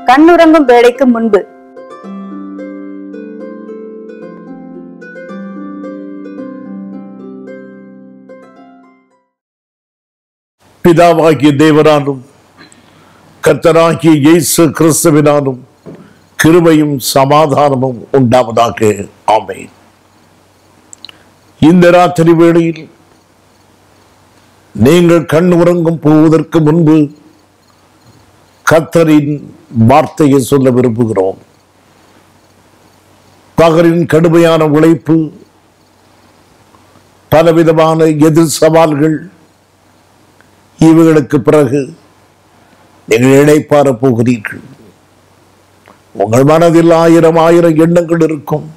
கண்ணுறங்கும் வேளைக்கு முன்பு பிதாவாகிய தேவனாலும் கர்த்தராகிய இயேசு கிறிஸ்துவினாலும் கிருபையும் சமாதானமும் உண்டாவதாக ஆமென் இந்த ராத்திரி வேளையில் நீங்கள் கண் உறங்கும் போவதற்கு முன்பு கர்த்தரின் வார்த்தையை சொல்ல விரும்புகிறோம் பகலின் கடுமையான உழைப்பு பலவிதமான எதிர் சவால்கள் இவைகளுக்கு பிறகு நீங்கள் இழைப்பார போகிறீர்கள் உங்கள் மனதில் ஆயிரம் ஆயிரம் எண்ணங்கள் இருக்கும்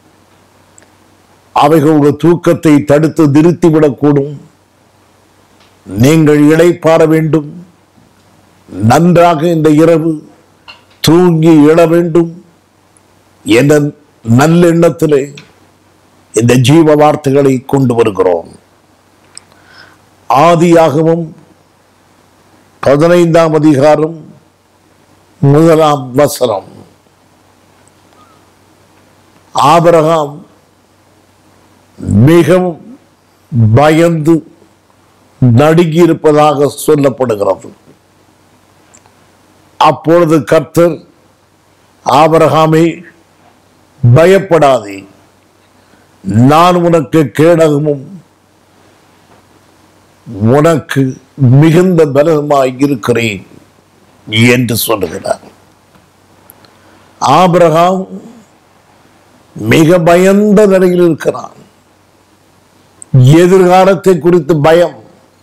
அவைகள் உங்கள் தூக்கத்தை தடுத்து நிறுத்திவிடக்கூடும் நீங்கள் இழைப்பார வேண்டும் நன்றாக இந்த இரவு தூங்கி எழ வேண்டும் என்ற நல்லெண்ணத்திலே இந்த ஜீவ வார்த்தைகளை கொண்டு வருகிறோம் ஆதியாகவும் பதினைந்தாம் அதிகாரம் முதலாம் வசனம் ஆபிரகாம் மிகவும் பயந்து நடுங்கியிருப்பதாக சொல்லப்படுகிறது அப்பொழுது கர்த்தர் ஆபிரகாமே பயப்படாதே நான் உனக்கு கேடகமும் உனக்கு மிகுந்த பலமாய் இருக்கிறேன் என்று சொல்லுகிறார் ஆபிரகாம் மிக பயந்த நிலையில் இருக்கிறான் எதிர்காலத்தை குறித்து பயம்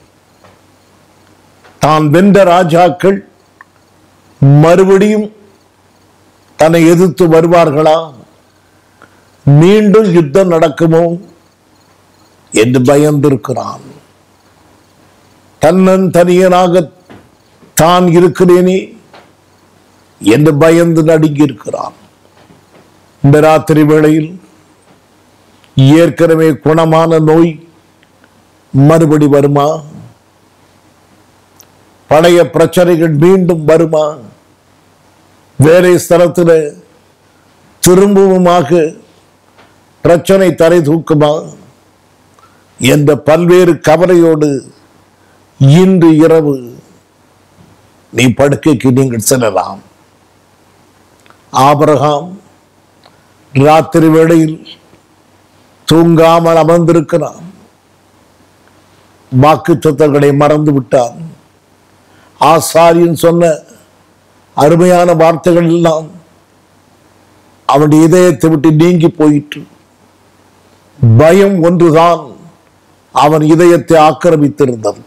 தான் வென்ற ராஜாக்கள் மறுபடியும் தன்னை எதிர்த்து வருவார்களா மீண்டும் யுத்தம் நடக்குமோ என்று பயந்திருக்கிறான் தன்னன் தனியனாக தான் இருக்கிறேனே என்று பயந்து நடுங்கி இருக்கிறான் இந்த ராத்திரி வேளையில் ஏற்கனவே குணமான நோய் மறுபடி வருமா பழைய பிரச்சனைகள் மீண்டும் வருமா வேலை ஸ்தலத்தில் திரும்பவுமாக பிரச்சனை தலை தூக்குமா என்ற பல்வேறு கவலையோடு இன்று இரவு நீ படுக்கைக்கு நீங்கள் செல்லலாம் ஆபிரகாம் ராத்திரி வேளையில் தூங்காமல் அமர்ந்திருக்கிறான் வாக்கு தத்தங்களை மறந்து விட்டான் ஆசாரியன் சொன்ன அருமையான வார்த்தைகள் எல்லாம் அவனுடைய இதயத்தை விட்டு நீங்கி போயிற்று பயம் ஒன்றுதான் அவன் இதயத்தை ஆக்கிரமித்திருந்தது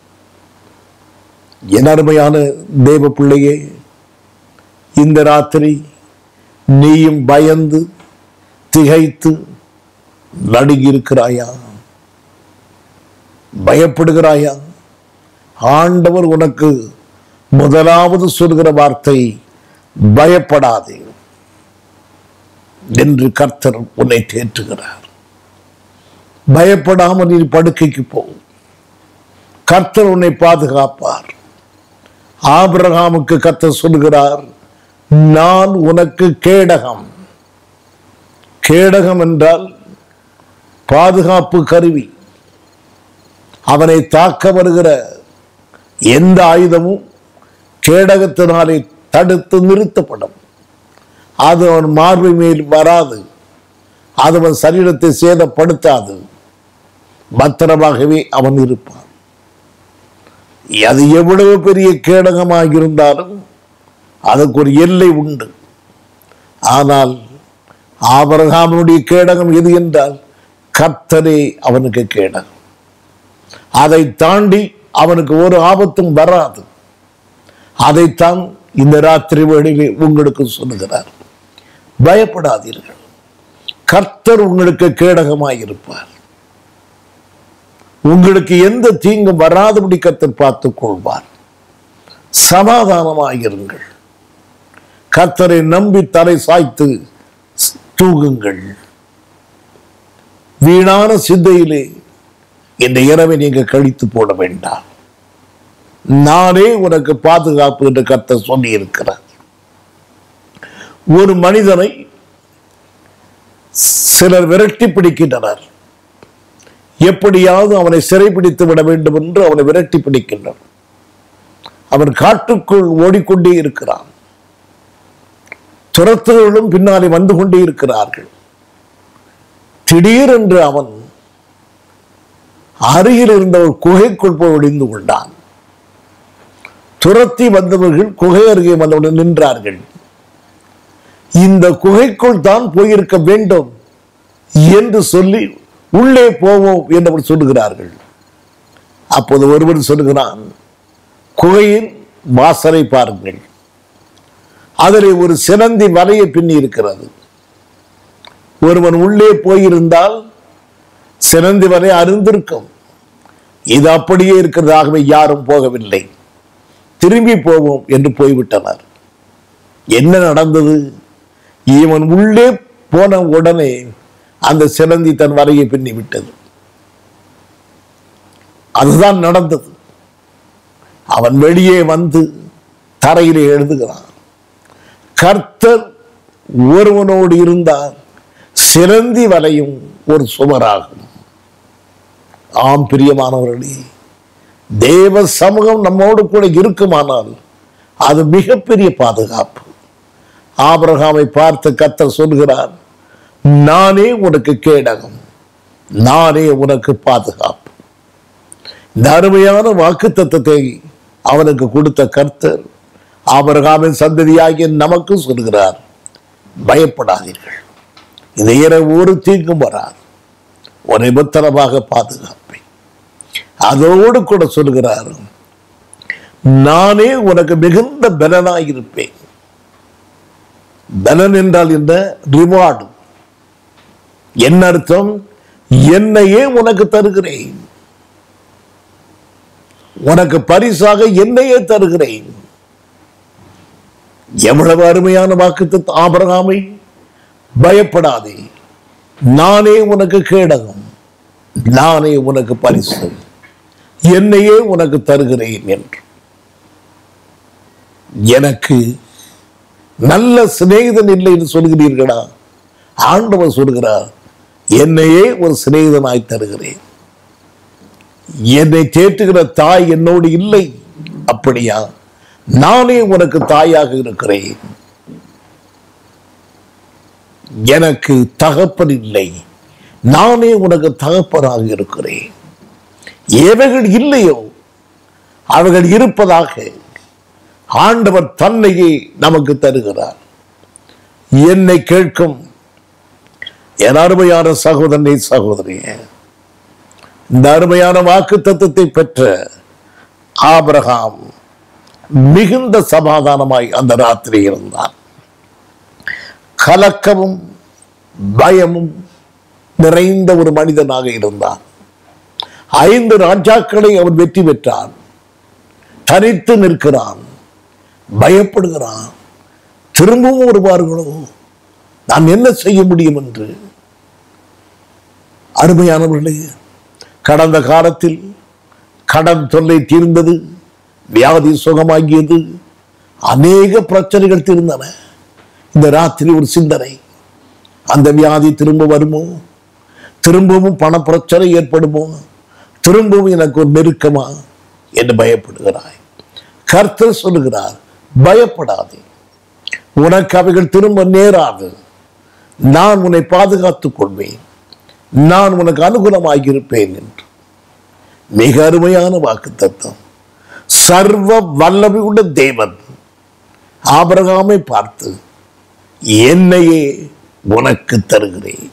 என் அருமையான தேவ பிள்ளையே இந்த ராத்திரி நீயும் பயந்து திகைத்து நடுங்கியிருக்கிறாயா பயப்படுகிறாயா ஆண்டவர் உனக்கு முதலாவது சொல்கிற வார்த்தை பயப்படாதே என்று கர்த்தர் உன்னை தேற்றுகிறார் பயப்படாமல் நீ படுக்கைக்கு போ கர்த்தர் உன்னை பாதுகாப்பார் ஆபிரகாமுக்கு கர்த்தர் சொல்கிறார் நான் உனக்கு கேடகம் கேடகம் என்றால் பாதுகாப்பு கருவி அவனை தாக்க வருகிற எந்த ஆயுதமும் கேடகத்தினாலே தடுத்து நிறுத்தப்படும் அது அவன் மார்பை மேல் வராது அது அவன் சரீரத்தை சேதப்படுத்தாது பத்திரமாகவே அவன் இருப்பான் அது எவ்வளவு பெரிய கேடகமாக இருந்தாலும் அதுக்கு ஒரு எல்லை உண்டு ஆனால் ஆபரகாமனுடைய கேடகம் எது என்றால் கர்த்தரே அவனுக்கு கேடகம் அதை தாண்டி அவனுக்கு ஒரு ஆபத்தும் வராது அதைத்தான் இந்த ராத்திரி வேளையிலே உங்களுக்கு சொல்லுகிறார் பயப்படாதீர்கள் கர்த்தர் உங்களுக்கு கேடகமாய் இருப்பார் உங்களுக்கு எந்த தீங்கும் வராதபடி கர்த்தர் பார்த்துக் கொள்வார் சமாதானமாயிருங்கள் கர்த்தரை நம்பி தலை சாய்த்து தூங்குங்கள் வீணான சிந்தையிலே இந்த இரவை நீங்க கழித்து போட வேண்டாம் நானே உனக்கு பாதுகாப்பு என்று கர்த்தர் சொல்லி இருக்கிறார் ஒரு மனிதனை சிலர் விரட்டி பிடிக்கின்றனர் எப்படியாவது அவனை சிறைபிடித்து விட வேண்டும் என்று அவனை விரட்டி பிடிக்கின்றனர் அவன் காட்டுக்குள் ஓடிக்கொண்டே இருக்கிறான் துரத்துகளும் பின்னாலே வந்து கொண்டே இருக்கிறார்கள் திடீரென்று அவன் அருகில் இருந்த ஒரு குகைக்குள் போய் ஒளிந்து கொண்டான் துரத்தி வந்தவர்கள் குகை அருகே வந்தவுடன் நின்றார்கள் இந்த குகைக்குள் தான் போயிருக்க வேண்டும் என்று சொல்லி உள்ளே போவோம் என்று அவர் சொல்லுகிறார்கள் அப்போது ஒருவர் சொல்லுகிறான் குகையின் வாசலை பாருங்கள் அதில் ஒரு சிலந்தி வலையை பின்னி இருக்கிறது ஒருவன் உள்ளே போயிருந்தால் சிலந்தி வலை அருந்திருக்கும் இது அப்படியே இருக்கிறதாகவே யாரும் போகவில்லை திரும்பி போவோம் என்று போய்விட்டனர் என்ன நடந்தது இவன் உள்ளே போன உடனே அந்த சிலந்தி தன் வலையை பின்னி விட்டது அதுதான் நடந்தது அவன் வெளியே வந்து தரையிலே எழுதுகிறான் கர்த்தர் ஒருவனோடு இருந்தால் சிலந்தி வலையும் ஒரு சுவராகும் ஆம் பிரியமானவர்களே தேவ சமூகம் நம்மோடு கூட இருக்குமானால் அது மிகப்பெரிய பாதுகாப்பு ஆபிரகாமை பார்த்து கத்தர் சொல்கிறார் நானே உனக்கு கேடகம் நானே உனக்கு பாதுகாப்பு இந்த அருமையான வாக்கு தத்தத்தை அவனுக்கு கொடுத்த கர்த்தர் ஆபரகாமின் சந்ததியாகிய நமக்கு சொல்கிறார் பயப்படாதீர்கள் இந்த இரவு ஒரு தீங்கும் வராது உன்னை பத்திரமாக பாதுகாப்பேன் அதோடு கூட சொல்கிறார் நானே உனக்கு மிகுந்த பலனாயிருப்பேன் பலன் என்றால் என்ன ரிவார்டு என்ன அர்த்தம் என்னையே உனக்கு தருகிறேன் உனக்கு பரிசாக என்னையே தருகிறேன் எவ்வளவு அருமையான வாக்கு ஆபரகாமை பயப்படாதே நானே உனக்கு கேடகம் நானே உனக்கு பரிசு என்னையே உனக்கு தருகிறேன் என்று எனக்கு நல்ல சிநேகிதன் இல்லை என்று சொல்கிறீர்களா ஆண்டவர் சொல்கிறார் என்னையே ஒரு சிநேகிதனாய் தருகிறேன் என்னை தேற்றுகிற தாய் என்னோடு இல்லை அப்படியா நானே உனக்கு தாயாக இருக்கிறேன் எனக்கு தகப்பன் இல்லை நானே உனக்கு தகப்பனாக இருக்கிறேன் எவைகள் இல்லையோ அவைகள் இருப்பதாக ஆண்டவர் தன்னையே நமக்கு தருகிறார் என்னை கேட்கும் என் அருமையான சகோதரனை சகோதரியே இந்த அருமையான வாக்கு தத்துவத்தை பெற்ற ஆபிரகாம் மிகுந்த சமாதானமாய் அந்த ராத்திரி இருந்தான் கலக்கமும் பயமும் நிறைந்த ஒரு மனிதனாக இருந்தான் ஐந்து ராஜாக்களை அவன் வெற்றி பெற்றான் தனித்து நிற்கிறான் பயப்படுகிறான் திரும்பவும் வருவார்களோ நான் என்ன செய்ய முடியும் என்று அருமையானவர்களே கடந்த காலத்தில் கடன் தொல்லை தீர்ந்தது வியாதி சுகமாகியது அநேக பிரச்சனைகள் தீர்ந்தன இந்த ராத்திரி ஒரு சிந்தனை அந்த வியாதி திரும்ப வருமோ திரும்பவும் பண பிரச்சனை ஏற்படுமோ திரும்பவும் எனக்கு ஒரு நெருக்கமா என்று பயப்படுகிறாய் கர்த்தர் சொல்லுகிறார் பயப்படாதே உனக்கு அவைகள் திரும்ப நேராது நான் உன்னை பாதுகாத்துக் கொள்வேன் நான் உனக்கு அனுகூலமாக இருப்பேன் என்று மிக அருமையான வாக்கு தத்துவம் சர்வ வல்லமை உள்ள தேவன் ஆபரகாமை பார்த்து என்னையே உனக்கு தருகிறேன்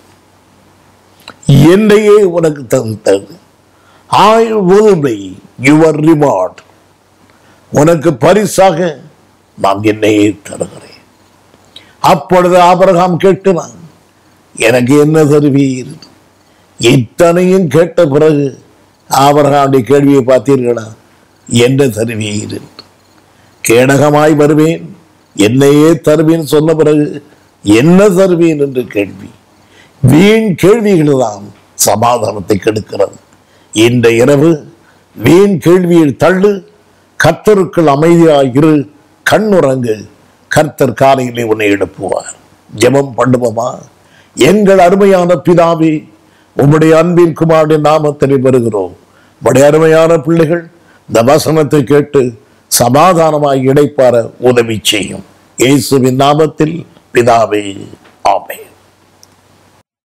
என்னையே உனக்கு தரு தரு ஐ will be your reward உனக்கு பரிசாக நான் என்னையே தருகிறேன் அப்பொழுது ஆபரகாம் கேட்கிறான் எனக்கு என்ன தருவீர் இத்தனையும் கேட்ட பிறகு ஆபரகாமுடைய கேள்வியை பார்த்தீர்களா என்ன தருவீர் என்று. கேடகமாய் வருவேன் என்னையே தருவேன் சொன்ன பிறகு என்ன தருவேன் என்று கேள்வி வீண் கேள்விகள் தான் சமாதானத்தை கெடுக்கிறது இந்த இரவு வீண் கேள்வியில் தள்ளு கத்தருக்குள் அமைதியாய் இரு கண்ணுறங்கு கர்த்தர் காலையிலே உன்னை எழுப்புவார் ஜெபம் பண்ணுவோமா எங்கள் அருமையான பிதாவே உம்முடைய அன்பின் குமாரின் நாமத்திலே வருகிறோம் உம்முடைய அருமையான பிள்ளைகள் இந்த வசனத்தை கேட்டு சமாதானமாய் இடைப்பார உதவி செய்யும் இயேசுவின் நாமத்தில் பிதாவே